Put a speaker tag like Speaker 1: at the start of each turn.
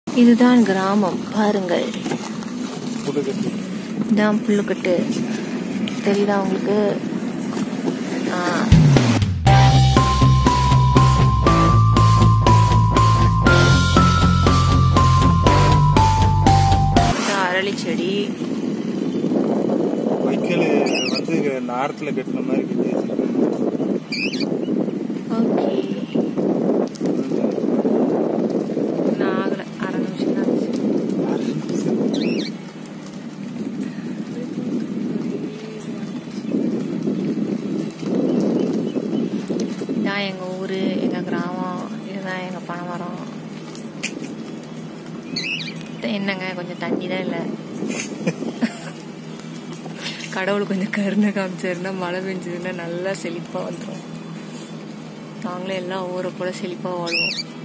Speaker 1: இதுதான் கிராமம் பாருங்கள்
Speaker 2: புடுகட்டி
Speaker 1: இதான் புல்லுக்கட்டு தெரியுதா உங்களுக்கு ஆ. இதான் அரளி செடி
Speaker 2: வைக்கல் வந்து நாரத்தில் கட்டின மாதிரி கட்டி
Speaker 1: ஓகே நான் ஆகல அரை நிமிஷம் தான் ஆச்சு. இதான் எங்க ஊரு எங்க கிராமம் இதுதான் எங்க பனைமரம் என்னங்க கொஞ்சம் தண்ணி தான் இல்லை கடவுள் கொஞ்சம் கருணை காமிச்சிருந்தா மழை பெஞ்சதுன்னா நல்லா செழிப்பா வந்துடும் நாங்களே எல்லாம் ஊரை போல செழிப்பா வாழ்வோம்